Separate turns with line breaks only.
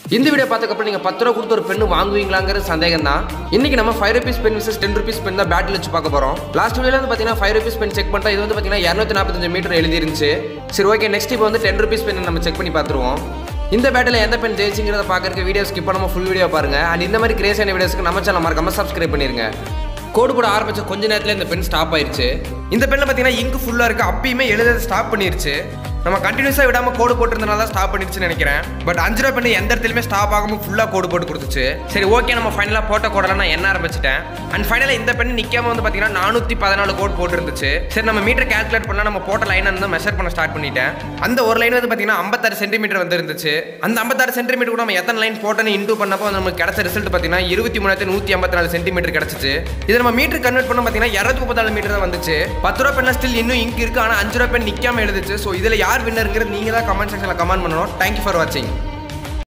இந்த வீடியோ பார்த்ததுக்கப்புறம் நீங்கள் பத்து ரூபா கொடுத்து ஒரு பெண்ணு வாங்குவீங்களாங்கிற சந்தேகம் தான் இன்னைக்கு நம்ம five rupees pen versus ten rupees pen தான் பேட்டில் வச்சு பார்க்க போகிறோம் லாஸ்ட் வீடியோல வந்து பார்த்தீங்கன்னா ஃபைவ் ருபீஸ் பென் செக் பண்ணிட்டா இது வந்து பார்த்தீங்கன்னா இரநூத்தி நாற்பத்தஞ்சு மீட்டர் எழுதிருந்துச்சு சரி ஓகே நெக்ஸ்ட் இப்போ வந்து டென் ருபீஸ் பென் நம்ம செக் பண்ணி பார்த்துருவோம் இந்த பேட்டில் எந்த பென் ஜெயிச்சுங்கிறத பார்க்கறதுக்கு வீடியோ ஸ்கிப் பண்ணாமல் ஃபுல் வீடியோ பாருங்க அண்ட் இந்த மாதிரி கிரேஸான வீடியோஸ்க்கு நம்ம சேனல் மறக்காம சப்ஸ்கிரைப் பண்ணிருங்க கோடு போட ஆரம்பிச்ச கொஞ்ச நேரத்தில் இந்த பென் ஸ்டாப் ஆயிருச்சு இந்த பெண்ணில் பார்த்தீங்கன்னா இங்கு ஃபுல்லாக இருக்கு அப்பயுமே எழுத ஸ்டாப் பண்ணிருச்சு நம்ம கண்டினியூஸாக விடாமல் கோடு போட்டிருந்தனால தான் ஸ்டாப் பண்ணிருச்சுன்னு நினைக்கிறேன் பட் அஞ்சு ரூபா பெண்ணு எந்த இடத்துலையுமே ஸ்டாப் ஆகாமல் ஃபுல்லாக கோடு போட்டு கொடுத்துச்சு சரி ஓகே நம்ம ஃபைனலாக போட்ட கோடெல்லாம் நான் என்ன ஆரம்பிச்சிட்டேன் அண்ட் ஃபைனலாக இந்த பெண்ணு நிற்காம வந்து பார்த்தீங்கன்னா நானூற்றி பதினாலு கோட் போட்டுருந்துச்சு சரி நம்ம மீட்டர் கால்குலேட் பண்ணலாம் நம்ம போட்ட லைனை வந்து மெஷர் பண்ண ஸ்டார்ட் பண்ணிட்டேன் அந்த ஒரு லைன் வந்து பார்த்தீங்கன்னா ஐம்பத்தாறு சென்டிமீட்டர் வந்து இருந்துச்சு அந்த ஐம்பத்தாறு சென்டிமீட்டர் கூட நம்ம எத்தனை லைன் போட்டோன்னு இன்டூ பண்ணப்போ நமக்கு கிடைச்ச ரிசல்ட் பார்த்தீங்கன்னா இருபத்தி மூணாயிரத்தி நூற்றி ஐம்பத்தி நாலு சென்டிமீட்டர் கிடச்சிச்சு இது நம்ம மீட்டர் கன்வெர்ட் பண்ண பார்த்தீங்கன்னா இரநூத்தி முப்பத்தாலு மீட்டர் தான் வந்துச்சு பத்து ரூபா பெண்ணா ஸ்டில் இன்னும் இங்கு இருக்கு ஆனால் அஞ்சு ரூபா பெண் நிற்காம எழுதுச்சு ஸோ இதில் யார் வின்னருங்கிறது நீங்கள் தான் கமெண்ட் செக்ஷனில் கமெண்ட் பண்ணணும் தேங்க்யூ ஃபார் வாட்சிங்